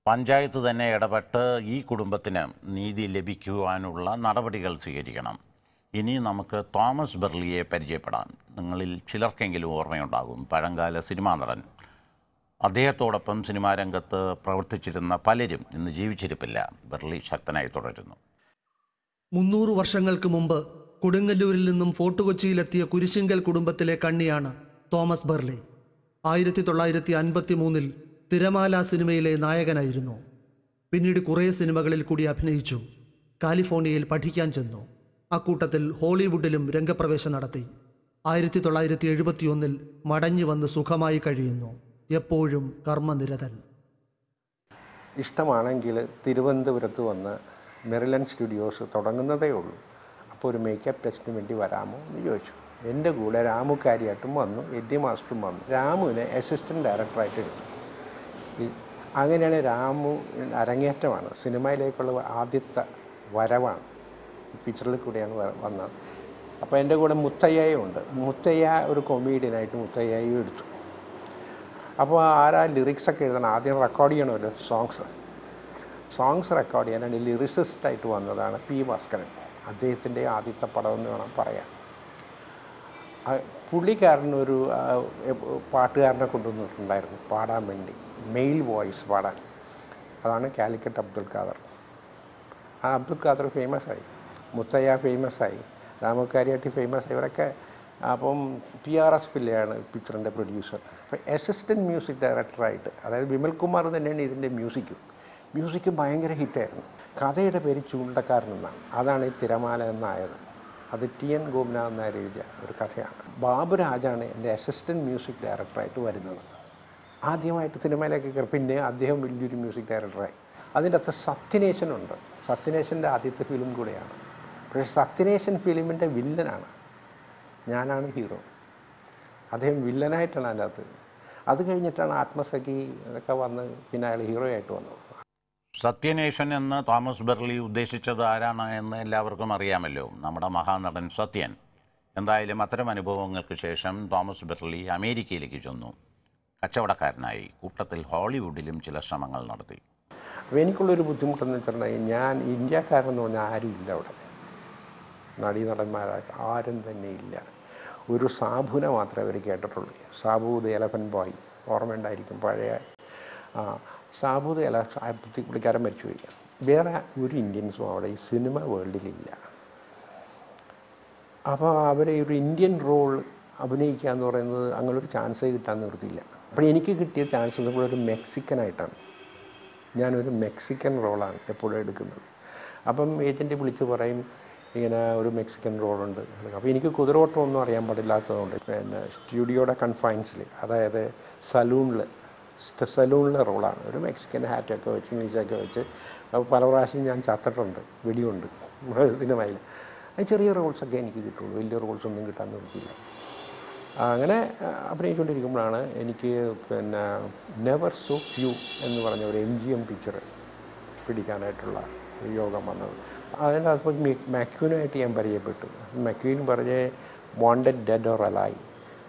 പഞ്ചായത്ത് തന്നെ ഇടപെട്ട് ഈ കുടുംബത്തിന് നീതി ലഭിക്കുവാനുള്ള നടപടികൾ സ്വീകരിക്കണം ഇനി നമുക്ക് തോമസ് ബെർലിയെ പരിചയപ്പെടാം നിങ്ങളിൽ ചിലർക്കെങ്കിലും ഓർമ്മയുണ്ടാകും പഴങ്കാല സിനിമാ നടൻ അദ്ദേഹത്തോടൊപ്പം സിനിമാ രംഗത്ത് പ്രവർത്തിച്ചിരുന്ന പലരും ഇന്ന് ജീവിച്ചിരിപ്പില്ല ബെർലി ശക്തനായി തുടരുന്നു മുന്നൂറ് വർഷങ്ങൾക്ക് മുമ്പ് കൊടുങ്ങല്ലൂരിൽ നിന്നും ഫോർട്ട് കൊച്ചിയിലെത്തിയ കുരിശിങ്കൽ കുടുംബത്തിലെ കണ്ണിയാണ് തോമസ് ബെർലി ആയിരത്തി തൊള്ളായിരത്തി അൻപത്തി മൂന്നിൽ തിരമാല സിനിമയിലെ നായകനായിരുന്നു പിന്നീട് കുറേ സിനിമകളിൽ കൂടി അഭിനയിച്ചു കാലിഫോർണിയയിൽ പഠിക്കാൻ ചെന്നു അക്കൂട്ടത്തിൽ ഹോളിവുഡിലും രംഗപ്രവേശം നടത്തി ആയിരത്തി തൊള്ളായിരത്തി എഴുപത്തിയൊന്നിൽ മടങ്ങി വന്ന് സുഖമായി കഴിയുന്നു എപ്പോഴും കർമ്മനിരതൻ ഇഷ്ടമാണെങ്കിൽ തിരുവനന്തപുരത്ത് വന്ന് മെറിലൻ സ്റ്റുഡിയോസ് തുടങ്ങുന്നതേ ഉള്ളൂ അപ്പോൾ ഒരു മേക്കപ്പ് ടെസ്റ്റിന് വേണ്ടി വരാമോ എന്ന് ചോദിച്ചു എൻ്റെ കൂടെ രാമു കാര്യമായിട്ടും വന്നു എഡ്ഡി മാസ്റ്ററും വന്നു രാമുവിനെ അസിസ്റ്റൻറ്റ് ഡയറക്ടറായിട്ട് എടുത്തു ഈ- അങ്ങനെയാണ് രാമു അരങ്ങേറ്റമാണ് സിനിമയിലേക്കുള്ള ആദ്യത്തെ വരവാണ് പിക്ചറിൽ കൂടിയാണ് വ- വന്നത് അപ്പോൾ എൻ്റെ കൂടെ മുത്തയ്യയും ഉണ്ട് മുത്തയ്യ ഒരു കൊമീഡിയനായിട്ട് മുത്തയ്യയും എടുത്തു അപ്പോൾ ആരാ ലിറിക്സൊക്കെ എഴുതണം ആദ്യം റെക്കോർഡ് ചെയ്യണമല്ലോ സോങ്സ് സോങ്സ് റെക്കോർഡ് ചെയ്യാനാണ് ലിറിസിസ്റ്റായിട്ട് വന്നതാണ് പി ഭാസ്കരൻ അദ്ദേഹത്തിൻ്റെ ആദ്യത്തെ പടം എന്ന് വേണം പറയാൻ ആ, പുള്ളിക്കാരനൊരു ആ, എ- പാട്ടുകാരനെ കൊണ്ടുവന്നിട്ടുണ്ടായിരുന്നു പാടാൻ വേണ്ടി മെയിൽ വോയിസ് പാടാൻ അതാണ് കാലിക്കറ്റ് അബ്ദുൽ ഖാദർ ആ അബ്ദുൽ ഖാദർ ഫേമസ് ആയി മുത്തയ്യ ഫേമസ് ആയി രാമക്കാരിയാട്ടി ഫേമസ് ആയി ഇവരൊക്കെ അപ്പം പി ആർ എസ് പിള്ളയാണ് പിക്ചറിൻ്റെ പ്രൊഡ്യൂസർ അപ്പോൾ അസിസ്റ്റൻറ്റ് മ്യൂസിക് ഡയറക്ടറായിട്ട് അതായത് വിമൽ കുമാർ തന്നെയാണ് ഇതിൻ്റെ മ്യൂസിക്കും മ്യൂസിക് ഭയങ്കര ഹിറ്റായിരുന്നു കഥയുടെ പേര് ചൂണ്ടക്കാരൻ എന്നാണ് അതാണ് ഈ തിരമാല എന്നായത് അത് ടി എൻ ഗോപിനാഥ് നായർ എഴുതിയ ഒരു കഥയാണ് ബാബുരാജാണ് എൻ്റെ അസിസ്റ്റൻറ്റ് മ്യൂസിക് ഡയറക്ടറായിട്ട് വരുന്നത് ആദ്യമായിട്ട് സിനിമയിലേക്ക് കയറി പിന്നെ അദ്ദേഹം വലിയൊരു മ്യൂസിക് ഡയറക്ടറായി അതിൻ്റെ അകത്ത് സത്യനേശനുണ്ട് സത്യനേശൻ്റെ ആദ്യത്തെ ഫിലിം കൂടെയാണ് പക്ഷേ സത്യനേശൻ ഫിലിമിൻ്റെ വില്ലനാണ് ഞാനാണ് ഹീറോ അദ്ദേഹം വില്ലനായിട്ടാണ് അതിൻ്റെ അകത്ത് അത് കഴിഞ്ഞിട്ടാണ് ആത്മസഖി അതൊക്കെ വന്ന് പിന്നെ അയാൾ ഹീറോ ആയിട്ട് വന്നത് സത്യനേഷൻ എന്ന് തോമസ് ബെർലി ഉദ്ദേശിച്ചത് ആരാണ് എന്ന് എല്ലാവർക്കും അറിയാമല്ലോ നമ്മുടെ മഹാനടൻ സത്യൻ എന്തായാലും അത്തരം അനുഭവങ്ങൾക്ക് ശേഷം തോമസ് ബെർലി അമേരിക്കയിലേക്ക് ചെന്നു കച്ചവടക്കാരനായി കൂട്ടത്തിൽ ഹോളിവുഡിലും ചില ശ്രമങ്ങൾ നടത്തി അപ്പോൾ എനിക്കുള്ളൊരു ബുദ്ധിമുട്ടെന്ന് വെച്ചിട്ടുണ്ടെങ്കിൽ ഞാൻ ഇന്ത്യക്കാരെന്ന് പറഞ്ഞാൽ ആരും ഇല്ല അവിടെ നടീനടന്മാരായിട്ട് ആരും തന്നെ ഇല്ല ഒരു സാബുനെ മാത്രമേ അവർ കേട്ടിട്ടുള്ളൂ സാബു ദ എലഫൻ ബോയ് ഓർമ്മയുണ്ടായിരിക്കും പഴയ ആ സാബു ദ എല പുള്ളിക്കാരൻ മരിച്ചുപോയി വേറെ ഒരു ഇന്ത്യൻസും അവിടെ ഈ സിനിമ വേൾഡിലില്ല അപ്പോൾ അവരെ ഒരു ഇന്ത്യൻ റോൾ അഭിനയിക്കുക എന്ന് പറയുന്നത് അങ്ങനെ ഒരു ചാൻസേ കിട്ടാൻ നിർത്തിയില്ല അപ്പോൾ എനിക്ക് കിട്ടിയ ചാൻസ് എന്ന് ഒരു മെക്സിക്കനായിട്ടാണ് ഞാനൊരു മെക്സിക്കൻ റോളാണ് എപ്പോഴും എടുക്കുന്നത് അപ്പം ഏജൻറ്റ് വിളിച്ച് പറയും ഇങ്ങനെ ഒരു മെക്സിക്കൻ റോളുണ്ട് അപ്പോൾ എനിക്ക് കുതിരോട്ടം ഒന്നും അറിയാൻ പാടില്ലാത്തതുകൊണ്ട് പിന്നെ സ്റ്റുഡിയോയുടെ കൺഫൈൻസിൽ അതായത് സലൂണിൽ സലൂണിലെ റോളാണ് ഒരു മെക്സിക്കൻ ഹാറ്റൊക്കെ വെച്ച് മീശയൊക്കെ വെച്ച് അപ്പോൾ പല പ്രാവശ്യം ഞാൻ ചത്തിട്ടുണ്ട് വെടിയുണ്ട് സിനിമയിൽ അത് ചെറിയ റോൾസൊക്കെ എനിക്ക് കിട്ടുള്ളൂ വലിയ റോൾസൊന്നും കിട്ടാൻ നിർത്തിയില്ല അങ്ങനെ ആ, അഭിനയിച്ചുകൊണ്ടിരിക്കുമ്പോഴാണ് എനിക്ക് പിന്നെ നെവർ സോ ഫ്യൂ എന്ന് പറഞ്ഞ ഒരു എം ജി എം പിക്ചർ പിടിക്കാനായിട്ടുള്ള ഒരു യോഗം വന്നത് അതിനകത്ത് മാക്യൂനുമായിട്ട് ഞാൻ പരിചയപ്പെട്ടു മാക്യൂൻ പറഞ്ഞ് wanted dead or alive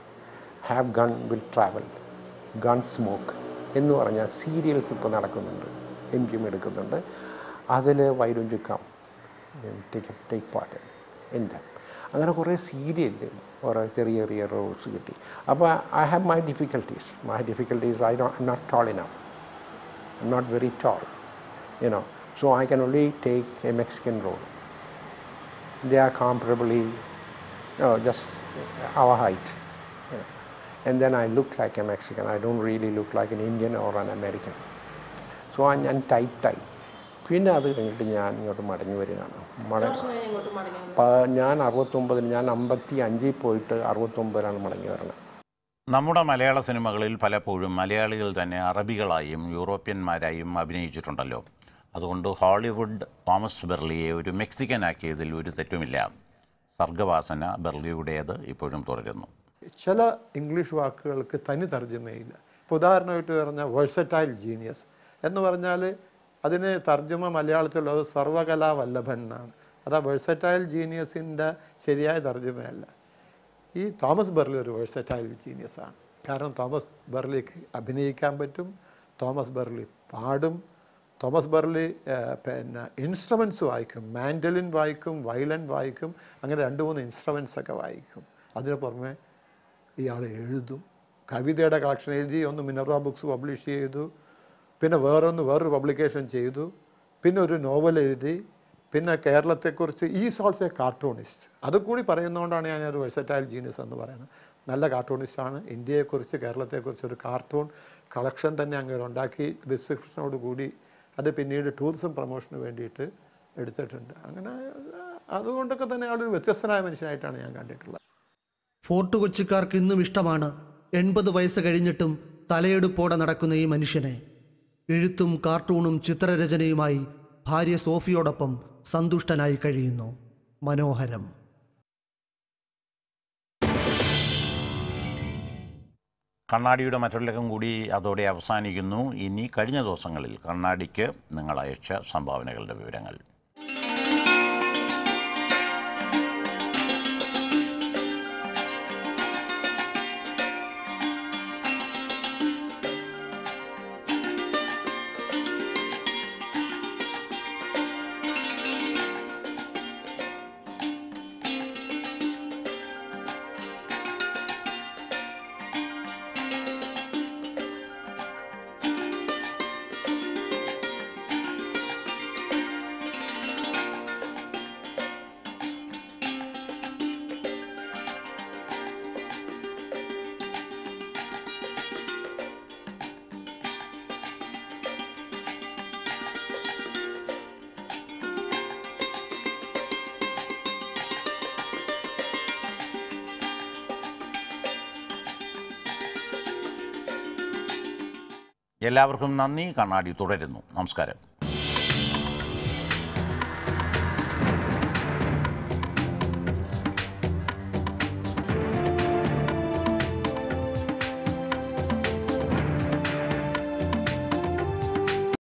have gun will travel gunsmoke എന്ന് പറഞ്ഞ സീരിയൽസ് ഇപ്പോൾ നടക്കുന്നുണ്ട് എം ജി എം എടുക്കുന്നുണ്ട് അതിൽ വൈഡും കം ടേക്ക് ടേക്ക് പാർട്ട് എന്താ അങ്ങനെ കുറേ സീരിയലിൽ കുറേ ചെറിയ ചെറിയ റോൾസ് കിട്ടി അപ്പോൾ I have my difficulties my difficulties I I not tall enough I'm not very tall, you know, so I can only take a Mexican role. They are comparably, you know, just our height. you know. And then I look like a Mexican. I don't really look like an Indian or an American. So I- ഞാൻ ടൈറ്റായി പിന്നെ അത് കഴിഞ്ഞിട്ട് ഞാൻ ഇങ്ങോട്ട് മടങ്ങി വരികയാണ് മടങ്ങി പ- ഞാൻ അറുപത്തൊമ്പതിന് ഞാൻ അമ്പത്തി അഞ്ചിൽ പോയിട്ട് അറുപത്തൊമ്പതിലാണ് മടങ്ങി വരണത് നമ്മുടെ മലയാള സിനിമകളിൽ പലപ്പോഴും മലയാളികൾ തന്നെ അറബികളായും യൂറോപ്യന്മാരായും അഭിനയിച്ചിട്ടുണ്ടല്ലോ അതുകൊണ്ട് ഹോളിവുഡ് തോമസ് ബെർലിയെ ഒരു മെക്സിക്കനാക്കിയതിൽ ഒരു തെറ്റുമില്ല സർഗവാസന ബെർലിയുടേത് ഇപ്പോഴും തുടരുന്നു ചില ഇംഗ്ലീഷ് വാക്കുകൾക്ക് തനി തർജ്ജമയില്ല ഇപ്പോൾ ഉദാഹരണമായിട്ട് പറഞ്ഞാൽ വേഴ്സറ്റൈൽ ജീനിയസ് എന്ന് പറഞ്ഞാൽ അതിന് തർജ്ജമ മലയാളത്തിലുള്ളത് സർവകലാ വല്ലഭൻ എന്നാണ് അത് ആ വേഴ്സറ്റൈൽ ജീനിയസിൻ്റെ ശരിയായ തർജ്ജമയല്ല ഈ തോമസ് ബെർലി ഒരു വേഴ്സറ്റൈൽ ജീനിയസ് ആണ് കാരണം തോമസ് ബെർലിക്ക് അഭിനയിക്കാൻ പറ്റും തോമസ് ബെർലി പാടും തോമസ് ബെർലി ഏഹ്, പിന്നെ ഇൻസ്ട്രുമെൻറ്റ്സ് വായിക്കും മാൻഡലിൻ വായിക്കും വയലൻ വായിക്കും അങ്ങനെ രണ്ട് മൂന്ന് ഇൻസ്ട്രുമെൻറ്റ്സ് ഒക്കെ വായിക്കും അതിന് പുറമെ ഇയാൾ എഴുതും കവിതയുടെ കളക്ഷൻ എഴുതി ഒന്ന് മിനർവ ബുക്സ് പബ്ലിഷ് ചെയ്തു പിന്നെ വേറൊന്ന് വേറൊരു പബ്ലിക്കേഷൻ ചെയ്തു പിന്നെ ഒരു നോവൽ എഴുതി പിന്നെ കേരളത്തെക്കുറിച്ച് ഈസ് ഓൾസോ എ കാർട്ടൂണിസ്റ്റ് അത് കൂടി പറയുന്നതുകൊണ്ടാണ് ഞാൻ ഒരു വെഴ്സറ്റൈൽ ജീനിയസ് എന്ന് പറയുന്നത് നല്ല കാർട്ടൂണിസ്റ്റാണ് ഇന്ത്യയെക്കുറിച്ച് കേരളത്തെക്കുറിച്ച് ഒരു കാർട്ടൂൺ കളക്ഷൻ തന്നെ അങ്ങനെ ഉണ്ടാക്കി ഡിസ്ക്രിപ്ഷനോട് കൂടി അത് പിന്നീട് ടൂറിസം പ്രൊമോഷന് വേണ്ടിയിട്ട് എടുത്തിട്ടുണ്ട് അങ്ങനെ അതുകൊണ്ടൊക്കെ തന്നെ ആളൊരു വ്യത്യസ്തനായ മനുഷ്യനായിട്ടാണ് ഞാൻ കണ്ടിട്ടുള്ളത് ഫോർട്ട് കൊച്ചിക്കാർക്ക് ഇന്നും ഇഷ്ടമാണ് എൺപത് വയസ്സ് കഴിഞ്ഞിട്ടും തലയെടുപ്പോടെ നടക്കുന്ന ഈ മനുഷ്യനെ എഴുത്തും കാർട്ടൂണും ചിത്രരചനയുമായി ഭാര്യ സോഫിയോടൊപ്പം സന്തുഷ്ടനായി കഴിയുന്നു മനോഹരം കണ്ണാടിയുടെ മറ്റുള്ളകം കൂടി അതോടെ അവസാനിക്കുന്നു ഇനി കഴിഞ്ഞ ദിവസങ്ങളിൽ കണ്ണാടിക്ക് നിങ്ങൾ അയച്ച സംഭാവനകളുടെ വിവരങ്ങൾ എല്ലാവർക്കും നന്ദി കണ്ണാടി തുടരുന്നു നമസ്കാരം